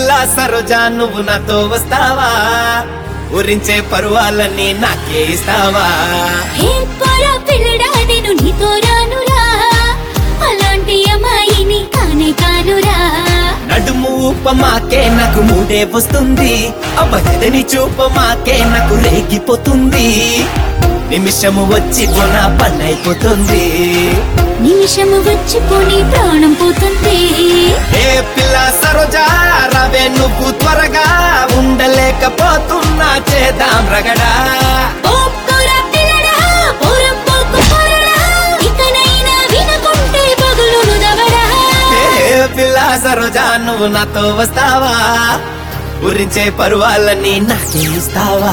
పిల్ల సరోజా నువ్వు నాతో వస్తావా ఊరించే పరువాలన్నీ నాకే ఇస్తావా హే పోరా పిల్లడా నేను నీతో రానురా అలాంటి అమ్మాయిని కానే కానురా నడుము ఊపమాకే నాకు మూడే వస్తుంది అబ్బని చూపమాకే నాకు రేగిపోతుంది నిమిషము వచ్చి కొన పన్నైపోతుంది నిమిషము వచ్చిపోని ప్రాణం పోతుంది ఏ పిల్ల సరోజా రవే నువ్వు త్వరగా ఉండలేకపోతున్నా చేద్దాం రగడా ఓ పోరా పిల్లడా పోరం పోకు పోరడా ఇకనైనా వినకుంటే పగులును దవడా ఏ పిల్ల సరోజా నువ్వు నాతో వస్తావా గురించే పరువాలని నాకే ఇస్తావా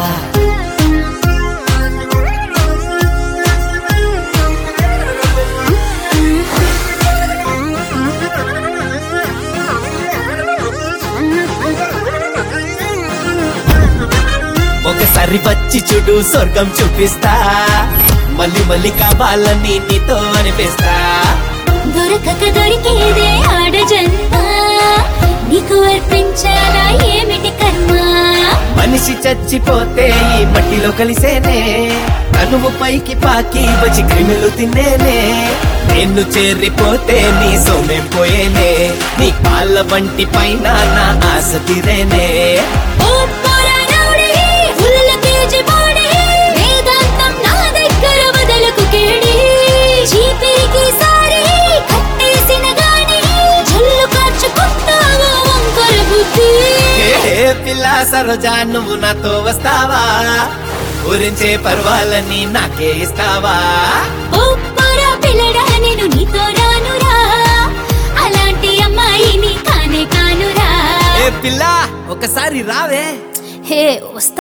ఒకసారి వచ్చి చూడు స్వర్గం చూపిస్తా మళ్ళీ మళ్ళీ కావాలని నీతో అనిపిస్తా దొరకక దొరికేదే ఆడ జన్మ నీకు అర్పించాలా ఏమిటి కర్మ మనిషి చచ్చిపోతే ఈ మట్టిలో కలిసేనే కనువు పైకి పాకి వచ్చి క్రిములు తినేనే నిన్ను చేరిపోతే నీ సోమేం పోయేనే నీ కాళ్ళ వంటి పైన నా ఆశ తీరేనే ఓ పోరా నౌడి ఫుల్ కేజీ బాడీ వేదాంతం నా దగ్గర వదలకు కేడి చీపిరికి సారి కట్టేసిన గాని జల్లు కార్చుకుంటావా వంకర బుద్ధి ఏ పిల్ల సరోజా నువ్వు నాతో వస్తావా ఊరించే పర్వాలని నాకే ఇస్తావా ఓ పోరా పిల్లడా నేను నీతో రానురా అలాంటి అమ్మాయిని కానే కానురా ఏ పిల్ల ఒకసారి రావే హే వస్తా